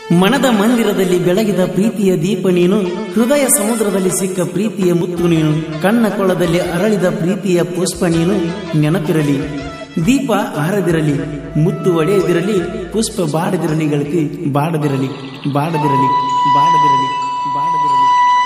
ಮನದ ಮಂದಿರದಲ್ಲಿ ಬೆಳಗಿದ ಪ್ರೀತಿಯ ದೀಪ ನೀನು ಹೃದಯ ಸಮುದ್ರದಲ್ಲಿ ಸಿಕ್ಕ ಪ್ರೀತಿಯ ಮುತ್ತು ನೀನು ಕಣ್ಣ ಕೊಳದಲ್ಲಿ ಅರಳಿದ ಪ್ರೀತಿಯ ಪುಷ್ಪ ನೀನು ನೆನಪಿರಲಿ ದೀಪ ಆರದಿರಲಿ ಮುತ್ತು ಒಡೆಯದಿರಲಿ ಪುಷ್ಪ ಬಾಡದಿರಲಿ ಗೆಳತಿ ಬಾಡದಿರಲಿ ಬಾಡದಿರಲಿ ಬಾಡದಿರಲಿ ಬಾಡದಿರಲಿ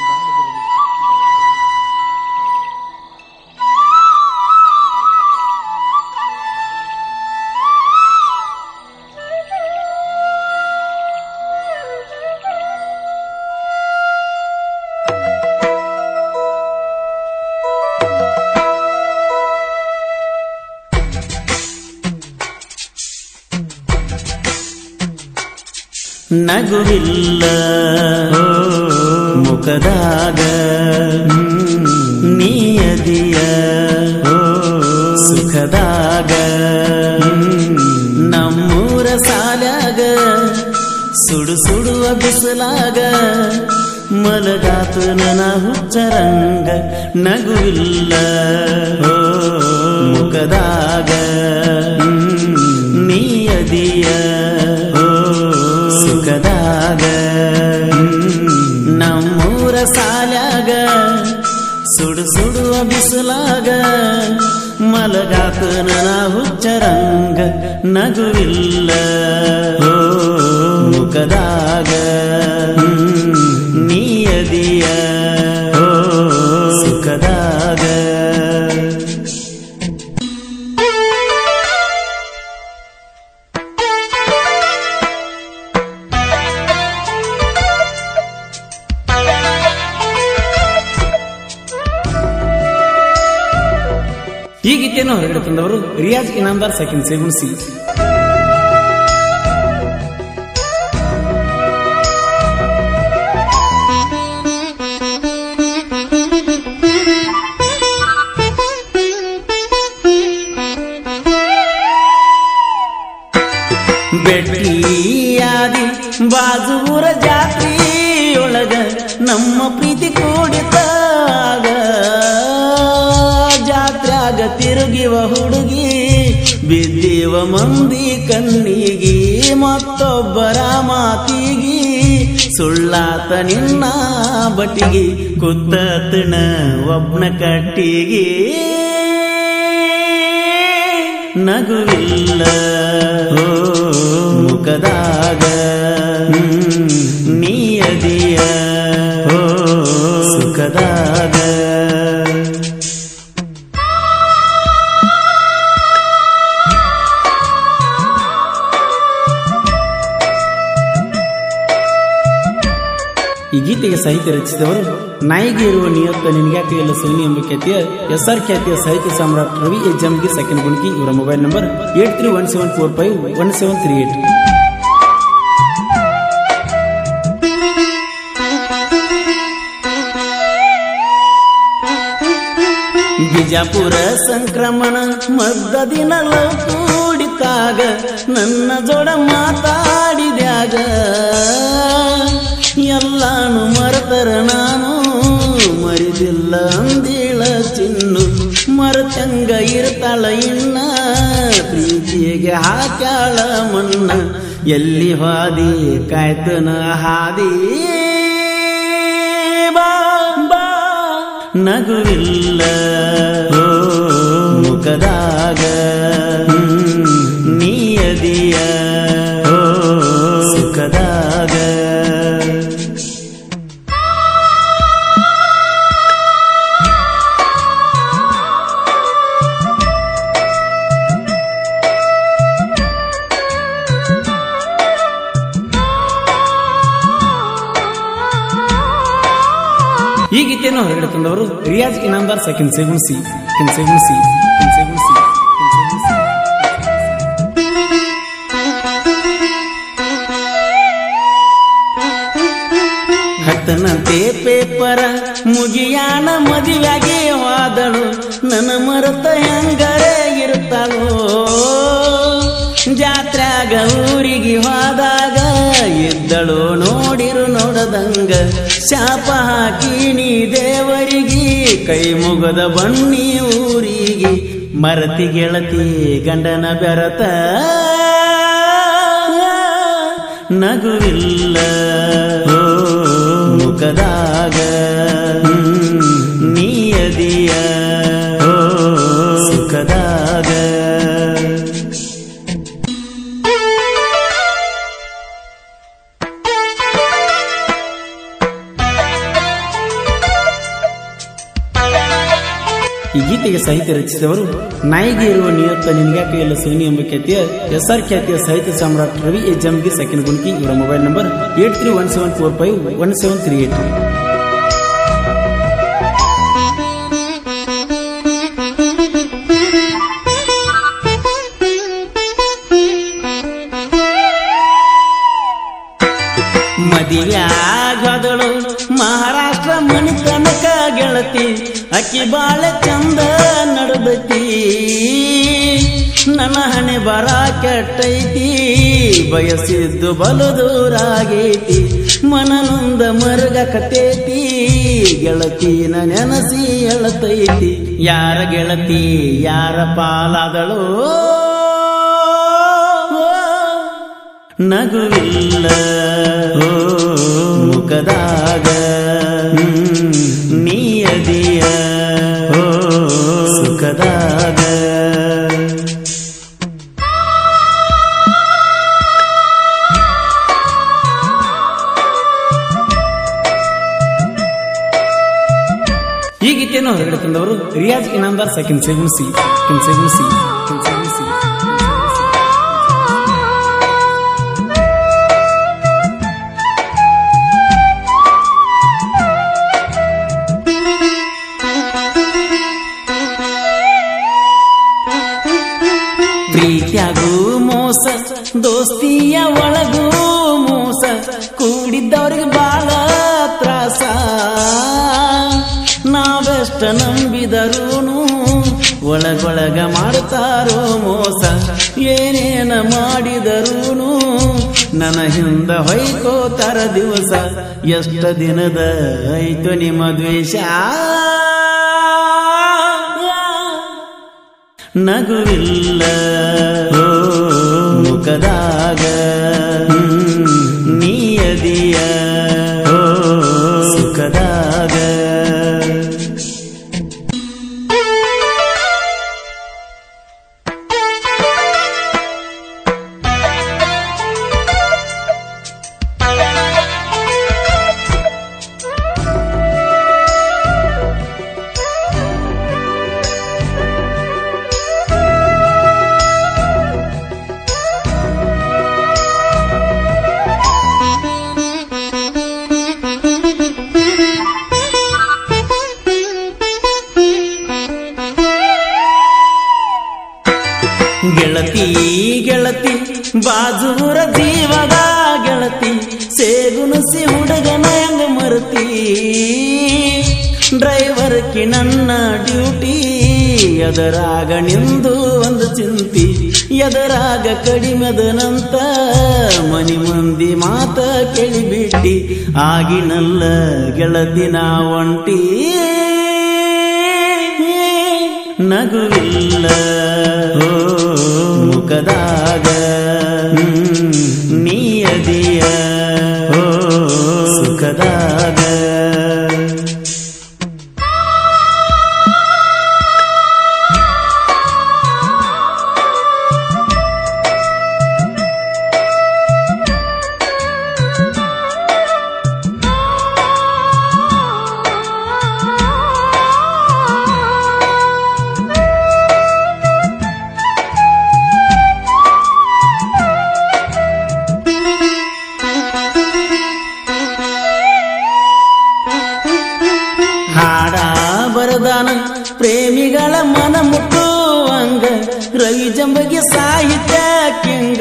ನಗುವಿಲ್ಲ ಮುಖದಾಗ ನೀಯದಿಯ ಸುಖದಾಗ ನಮ್ಮೂರ ಸಾಲಾಗ ಸುಡು ಸುಡುವ ಬಿಸಿಲಾಗ ಮಲಗಾತು ನನ ಹುಚ್ಚರಂಗ ನಗುವಿಲ್ಲ ಮುಖದಾಗ ನೀಯದಿಯ ಸುಖದಾಗ ನಮ್ಮೂರ ಸಾಲಾಗ ಸುಡು ಸುಡುವ ಬಿಸಿಲಾಗ ಮಲಗಾತ ನನ ಹುಚ್ಚರಂಗ ನಗುವಿಲ್ಲ ಮುಖದಾಗ ನೀಯದಿಯ ಸುಖದಾಗ ಈ ಗೀತೆಯನ್ನು ಹೊರಗಡೆ ತಂದವರು ರಿಯಾಜ್ ಇನಾಮ್ದಾರ್ ಸೆಕೆಂಡ್ ಸೇಗುಣಿಸಿ ಬೆಟ್ಟಿಯಾದಿ ಬಾಜೂರ ಜಾತ್ರೆಯೊಳಗ ನಮ್ಮ ಪ್ರೀತಿ ಕೂಡಿತಾಗ ಜಾತ್ರ್ಯಾಗ ತಿರುಗಿವ ಹುಡುಗಿ ಬಿದ್ದಿವ ಮಂದಿ ಕಣ್ಣಿಗಿ ಮತ್ತೊಬ್ಬರ ಮಾತಿಗಿ ಸುಳ್ಳಾತ ನಿನ್ನ ಬಟ್ಟಿಗಿ ಕುತ್ತತನ ಒಬ್ನ ಕಟ್ಟಿಗಿ ನಗುವಿಲ್ಲ ಓ ಮುಖದಾಗ ನೀಯದಿಯ ಓ ಸುಖದಾಗ ಈ ಗೀತೆಗೆ ಸಾಹಿತ್ಯ ರಚಿಸಿದವರು ನಾಯಿಗೆ ಇರುವ ನಿಯತ್ತ ನಿನ್ಗ್ಯಾಕೆ ಎಲ್ಲ ಸೋನಿ ಎಂಬ ಖ್ಯಾತಿಯ ಎಸ್ ಆರ್ ಖ್ಯಾತಿಯ ಸಾಹಿತ್ಯ ಸಾಮ್ರಾಟ್ ರವಿ ಎ ಜಮ್ಗಿ ಸೆಕೆಂಡ್ ಗುಣಿಕಿ ಇವರ mobile number eight three one seven four five one seven three eight Bijapur ಸಂಕ್ರಮಣ ಮದ್ದದಿನಲ್ಲ ಕೂಡಿತಾಗ ನನ್ನ ಜೋಡ ಮಾತಾಡಿದ್ಯಾಗ ಎಲ್ಲಾನು ಮರೆತರ ನಾನು ಮರಿದಿಲ್ಲ ಅಂದಿಳ ಚಿನ್ನು ಮರತಂಗ ಇರ್ತಾಳ ಇನ್ನ ಪ್ರೀತಿಗೆ ಹಾಕ್ಯಾಳ ಮನ್ನ ಎಲ್ಲಿ ಹಾದಿ ಕಾಯ್ತನ ಹಾದಿ ಬಾ ಬಾ ನಗುವಿಲ್ಲ ಓ ಮುಖದಾಗ ನೀಯದಿಯ ಓ ಸುಖದಾಗ ಈ ಗೀತೆಯನ್ನು ಹೊರಗಡೆ ತಂದವರು ರಿಯಾಜ್ ಇನಾಮ್ದಾರ್ ಸೆಕೆಂಡ್ ಸೇಗುಣಿಸಿ ಸೆಕೆಂಡ್ ಸೇಗುಣಿಸಿ ಸೆಕೆಂಡ್ ಸೇಗುಣಿಸಿ ಹತ್ತನಂತೆ ಪೇಪರ ಮುಗಿಯಾನ ಮದುವೆಗೆ ಹೋದಳು ನನ್ನ ಮರತ ಹೆಂಗರೆ ಇರುತ್ತಾಳೋ ಜಾತ್ರ್ಯಾಗ ಊರಿಗೆ ಹೋದಾಗ ಇದ್ದಳು ನೋಡಿರು ನೋಡದಂಗ ಶಾಪ ಹಾಕಿ ನೀ ದೇವರಿಗೆ ಕೈ ಮುಗದ ಬನ್ನಿ ಊರಿಗೆ ಮರತಿ ಗೆಳತಿ ಗಂಡನ ಬೆರತ ನಗುವಿಲ್ಲ ಓ ಮುಖದಾಗ ನೀಯದಿಯ ಓ ಸುಖದಾಗ ಈ ಗೀತೆಗೆ ಸಾಹಿತ್ಯ ರಚಿಸಿದವರು ನಾಯಿಗೆ ಇರುವ ನಿಯತ್ತ ನಿನ್ಗಾಕೆ ಎಲ್ಲ ಸೋನಿ ಎಂಬ ಖ್ಯಾತಿಯ ಎಸ್ ಆರ್ ಖ್ಯಾತಿಯ ಸಾಹಿತ್ಯ ಸಾಮ್ರಾಟ್ ರವಿ ಎ ಜಮ್ಗಿ ಸೆಕೆಂಡ್ ಗುಣಿಕಿ ಇವರ mobile number eight three one seven four five one seven three eight ಮದಿಯಾಗದಳು ಮಹಾರಾಷ್ಟ್ರ ಮನಿ ತನಕ ಗೆಳತಿ ಅಕ್ಕಿ ಬಾಳ ಚಂದ ನಡದತಿ ನನ್ನ ಹಣೆ ಬರ ಕೆಟ್ಟೈತಿ ಬಯಸಿದ್ದು ಬಲು ದೂರಾಗೈತಿ ಮನನೊಂದ ಮರುಗಕತೈತಿ ಗೆಳತಿನ ನೆನಸಿ ಎಳತೈತಿ ಯಾರ ಗೆಳತಿ ಯಾರ ಪಾಲಾದಳು ನಗುವಿಲ್ಲ ಓ ಮುಖದಾಗ ನೀಯದಿಯ ಓ ಸುಖದಾಗ ಈ ಗೀತೆಯನ್ನು ಹೊರಗಡೆ ತಂದವರು Riyaz Inamdar second seven C second seven C second seven C ಪ್ರೀತ್ಯಾಗೂ ಮೋಸ ದೋಸ್ತಿಯ ಒಳಗೂ ಮೋಸ ಕೂಡಿದ್ದವ್ರಿಗೆ ಬಾಳ ತ್ರಾಸ ನಾವೆಷ್ಟ ನಂಬಿದರೂನು ಒಳಗೊಳಗ ಮಾಡ್ತಾರೋ ಮೋಸ ಏನೇನ ಮಾಡಿದರೂನು ನನ್ನ ಹಿಂದ ಹೊಯ್ಕೋತಾರ ದಿವಸ ಎಷ್ಟ ದಿನದ ಐತು ನಿಮ್ಮ ದ್ವೇಷ ನಗುವಿಲ್ಲ ಓ ಮುಖದಾಗ ನೀಯದಿಯ ಓ ಸುಖದಾಗ ಗೆಳತಿ ಗೆಳತಿ ಬಾಜೂರ ಜೀವದ ಗೆಳತಿ ಸೇಗುಣಸಿ ಹುಡುಗನ ಹೆಂಗ ಮರುತಿ ಡ್ರೈವರ್ ಕಿ ನನ್ನ ಡ್ಯೂಟಿ ಎದರಾಗ ನಿಂದು ಒಂದು ಚಿಂತಿ ಎದರಾಗ ಕಡಿಮೆದನಂತ ಮನಿ ಮಂದಿ ಮಾತ ಕೇಳಿಬಿಟ್ಟಿ ಆಗಿನಲ್ಲ ಗೆಳತಿನ ಒಂಟಿ ನಗುವಿಲ್ಲ ಓ ಮುಖದಾಗ ನೀಯದಿಯ ಓ ಸುಖದಾಗ ಹಾಡ ಬರದಾನ ಪ್ರೇಮಿಗಳ ಮನ ಮುಟ್ಟುವಂಗ ರವಿ ಜಂಬಗೆ ಸಾಹಿತ್ಯ ಕಿಂಗ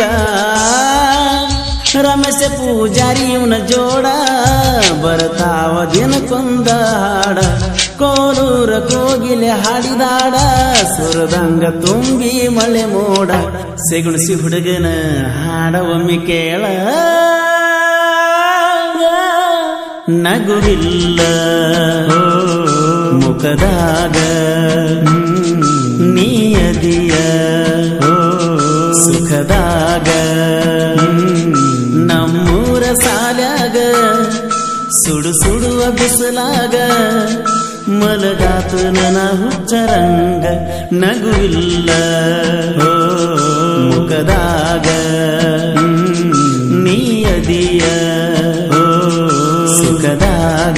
ರಮೇಶ ಪೂಜಾರಿ ಇವನ ಜೋಡ ಬರ್ತಾವ ದಿನಕ್ಕೊಂದ ಹಾಡ ಕೋಲೂರ ಕೋಗಿಲೆ ಹಾಡಿದಾಡ ಸುರದಂಗ ತುಂಬಿ ಮಳೆ ಮೋಡ ಸೆಗುಣಿಸಿ ಹುಡುಗನ ಹಾಡ ಒಮ್ಮೆ ಕೇಳ ನಗುವಿಲ್ಲ ಓ ಮುಖದಾಗ ನೀಯದಿಯ ಓ ಸುಖದಾಗ ನಮ್ಮ ಸಾಲ್ಯಾಗ ಸುಡು ಸುಡುವ ಬಿಸಿಲಾಗ ಮಲಗಾತು ನನ ಹುಚ್ಚರಂಗ ನಗುವಿಲ್ಲ ಓ, ಮುಖದಾಗ ನೀಯದಿಯ ಸುಖದಾಗ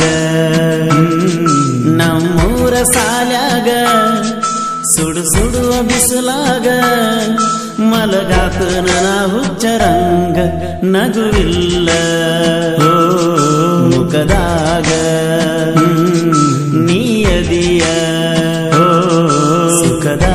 ನಮ್ಮೂರ ಸಾಲ್ಯಾಗ ಸುಡು ಸುಡುವ ಬಿಸಿಲಾಗ ಮಲಗಾತು ನನ ಹುಚ್ಚರಂಗ ನಗುವಿಲ್ಲ ಓ, ಮುಖದಾಗ ನೀಯದಿಯ ಓ, ಸುಖದಾಗ